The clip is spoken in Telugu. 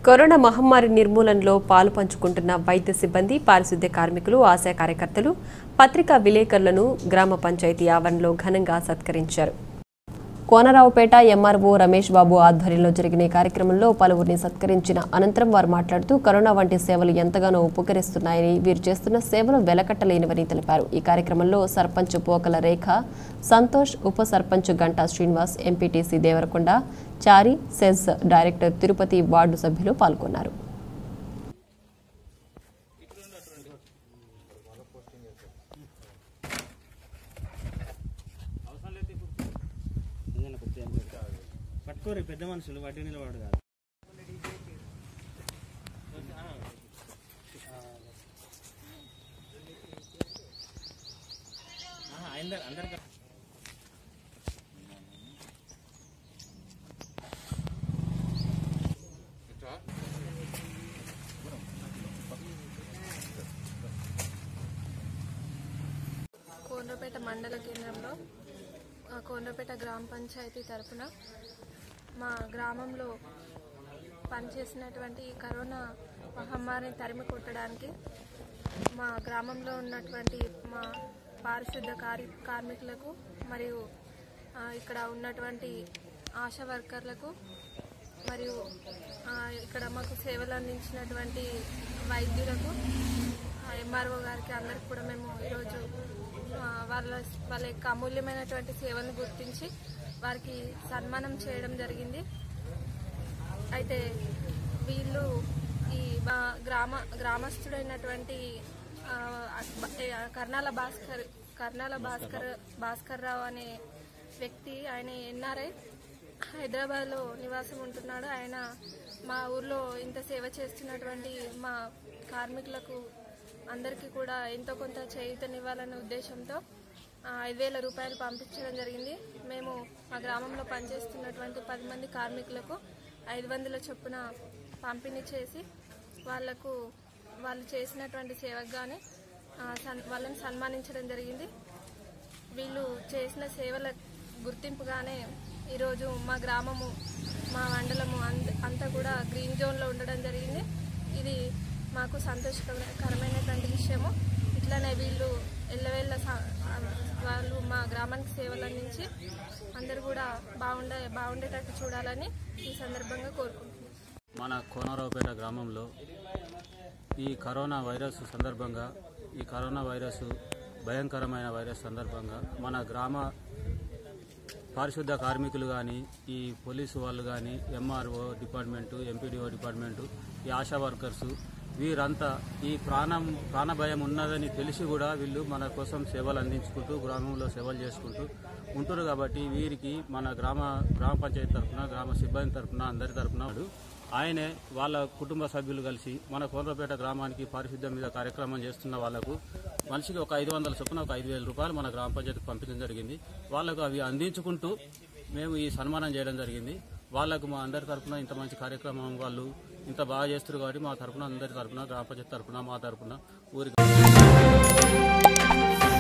కరోనా మహమ్మారి నిర్మూలనలో పాలు పంచుకుంటున్న వైద్య సిబ్బంది పారిశుద్ధ్య కార్మికులు ఆశా కార్యకర్తలు పత్రికా విలేకరులను గ్రామ పంచాయతీ ఆవరణలో ఘనంగా సత్కరించారు కోనరావుపేట ఎంఆర్ఓ రమేష్ బాబు ఆధ్వర్యంలో జరిగిన ఈ కార్యక్రమంలో పలువురిని సత్కరించిన అనంతరం వారు మాట్లాడుతూ కరోనా వంటి సేవలు ఎంతగానో ఉపకరిస్తున్నాయని వీరు చేస్తున్న సేవలు వెలకట్టలేనివని తెలిపారు ఈ కార్యక్రమంలో సర్పంచ్ పోకల రేఖ సంతోష్ ఉప sarpanch Ganta Srinivas MPTC Devarakonda Chari SEZ director Tirupati ward సభ్యులు పాల్గొన్నారు పట్టుకోరు పెద్ద మనుషులు వడ్డీ నిలబడు కాదు అందరు అందరు కోనరాపేట మండల కేంద్రంలో ఆ, కోనరాపేట గ్రామ పంచాయతీ తరఫున మా గ్రామంలో పనిచేసినటువంటి ఈ కరోనా మహమ్మారిని తరిమి కొట్టడానికి మా గ్రామంలో ఉన్నటువంటి మా పారిశుద్ధ కారి కార్మికులకు మరియు ఆ, ఇక్కడ ఉన్నటువంటి ఆశా వర్కర్లకు మరియు ఆ, ఇక్కడ మాకు సేవలు అందించినటువంటి వైద్యులకు ఎంఆర్ఓ గారికి అందరికి కూడా మేము ఈరోజు ఆ, వాళ్ళ వాళ్ళ యొక్క అమూల్యమైనటువంటి సేవలను గుర్తించి వారికి సన్మానం చేయడం జరిగింది అయితే వీళ్ళు ఈ బా- గ్రామ గ్రామస్తుడైనటువంటి ఆ, బ- ఏ, కర్నాల భాస్కర్ కర్నాల భాస్కర్ భాస్కర్ రావు అనే వ్యక్తి ఆయన ఎన్ఆర్ఐ హైదరాబాద్లో నివాసం ఉంటున్నాడు ఆయన మా ఊర్లో ఇంత సేవ చేస్తున్నటువంటి మా కార్మికులకు అందరికీ కూడా ఎంతో కొంత చేయూతనివ్వాలనే ఉద్దేశంతో ఆ, ఐదు వేల రూపాయలు పంపించడం జరిగింది మేము మా గ్రామంలో పనిచేస్తున్నటువంటి పది మంది కార్మికులకు ఐదు వందల చొప్పున పంపిణీ చేసి వాళ్లకు వాళ్ళు చేసినటువంటి సేవకు గాను ఆ, సన్- వాళ్ళని సన్మానించడం జరిగింది వీళ్ళు చేసిన సేవల గుర్తింపుగానే ఈరోజు మా గ్రామము మా మండలము అంద- అంతా కూడా గ్రీన్ జోన్లో ఉండడం జరిగింది ఇది మాకు సంతోషకరమైనటువంటి విషయము ఇట్లానే వీళ్ళు ఎల్లవేళ్ళ స- వాళ్ళు మా గ్రామానికి సేవలు అందించి అందరూ కూడా బాగుండే బాగుండేటట్టు చూడాలని ఈ సందర్భంగా కోరుకుంటున్నాను మన కోనరావుపేట గ్రామంలో ఈ కరోనా వైరస్ సందర్భంగా ఈ కరోనా వైరస్ భయంకరమైన వైరస్ సందర్భంగా మన గ్రామ పారిశుద్ధ కార్మికులు కానీ ఈ పోలీసు వాళ్ళు కానీ ఎంఆర్ఓ డిపార్ట్మెంటు ఎంపీడీఓ డిపార్ట్మెంటు ఈ ఆశా వర్కర్సు వీరంతా ఈ ప్రాణం ప్రాణభయం ఉన్నదని తెలిసి కూడా వీళ్ళు మన కోసం సేవలు అందించుకుంటూ గ్రామంలో సేవలు చేసుకుంటూ ఉంటారు కాబట్టి వీరికి మన గ్రామ గ్రామ పంచాయతీ తరఫున గ్రామ సిబ్బంది తరఫున అందరి తరఫున ఆయనే వాళ్ళ కుటుంబ సభ్యులు కలిసి మన కోనరపేట గ్రామానికి పారిశుద్ధ్యం మీద కార్యక్రమం చేస్తున్న వాళ్లకు మనిషికి ఒక ఐదు వందల చొప్పున ఒక ఐదు వేల రూపాయలు మన గ్రామ పంచాయతీకి పంపించడం జరిగింది వాళ్లకు అవి అందించుకుంటూ మేము ఈ సన్మానం చేయడం జరిగింది వాళ్లకు మా అందరి తరఫున ఇంత మంచి కార్యక్రమం వాళ్ళు ఇంత బాగా చేస్తారు కాబట్టి మా తరఫున అందరి తరఫున గ్రామ పంచాయతీ తరఫున మా తరఫున ఊరికి